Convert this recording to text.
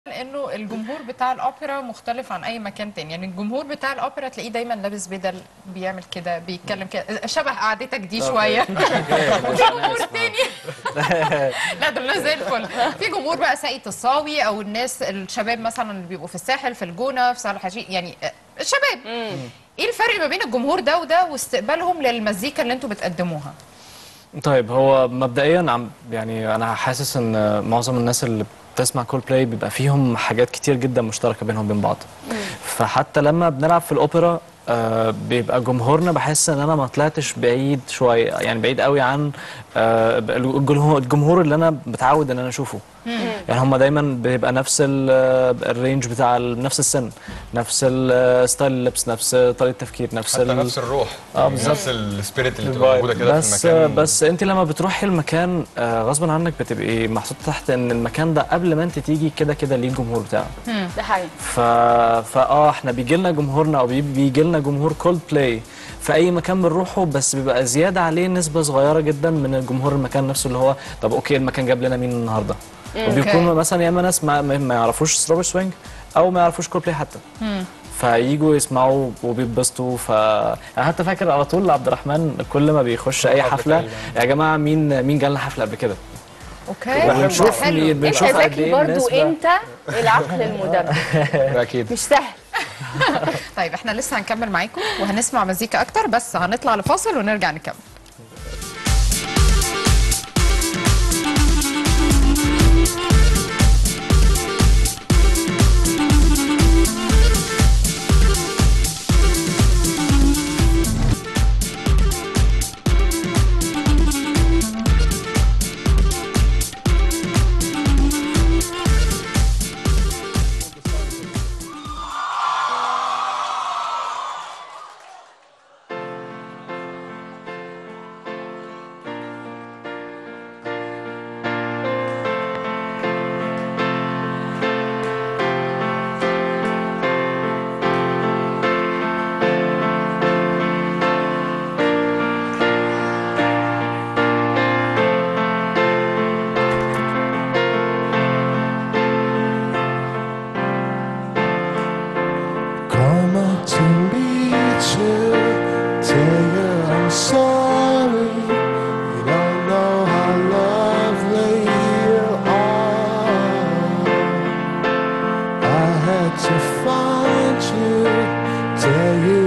انه الجمهور بتاع الاوبرا مختلف عن اي مكان تاني يعني الجمهور بتاع الاوبرا تلاقيه دايما لابس بدل بيعمل كده بيتكلم كده شبه قعدتك دي شويه وفي جمهور تاني لا دول زي الفل في جمهور بقى ساقية الصاوي او الناس الشباب مثلا اللي بيبقوا في الساحل في الجونه في سهل الحشيش يعني آه، الشباب ايه الفرق ما بين الجمهور ده وده واستقبالهم للمزيكا اللي انتوا بتقدموها طيب هو مبدئيا عم يعني انا حاسس ان معظم الناس اللي بتسمع كول بلاي بيبقى فيهم حاجات كتير جدا مشتركه بينهم وبين بعض فحتى لما بنلعب في الاوبرا آه بيبقى جمهورنا بحس ان انا ما طلعتش بعيد شويه يعني بعيد قوي عن آه الجمهور الجمهور اللي انا متعود ان انا اشوفه يعني هم دايما بيبقى نفس ال- آه، الرينج بتاع ال- نفس السن نفس ستايل اللبس نفس طريقه التفكير نفس حتى ال- نفس الروح اه يعني بالظبط. نفس السبيريت اللي بتبقى موجوده كده بس في المكان بس انت لما بتروحي المكان آه، غصبا عنك بتبقي محطوط تحت ان المكان ده قبل ما انت تيجي كده كده ليه الجمهور بتاعه ده حقيقي ف... فاه احنا بيجي لنا جمهورنا او بيجي لنا جمهور كولد بلاي في اي مكان بنروحه بس بيبقى زياده عليه نسبه صغيره جدا من الجمهور المكان نفسه اللي هو طب اوكي المكان جاب لنا مين النهارده وبيكونوا مثلا يا اما ناس ما, ما ما يعرفوش ستروبر سوينج او ما يعرفوش كول بلاي حتى فييجوا يسمعوا وبيتبسطوا ف يعني حتى فاكر على طول عبد الرحمن كل ما بيخش اي حفلة حفله تقريباً. يا جماعه مين مين جالنا حفله قبل كده اوكي ونشوف حلو. مين- انت بنشوف قد ذكي ايه برضو النسبة- انت العقل المدبر ده اكيد مش سهل طيب احنا لسه هنكمل معاكم وهنسمع مزيكا اكتر بس هنطلع لفاصل ونرجع نكمل Come up to meet you, tell you I'm sorry. You don't know how lovely you are. I had to find you, tell you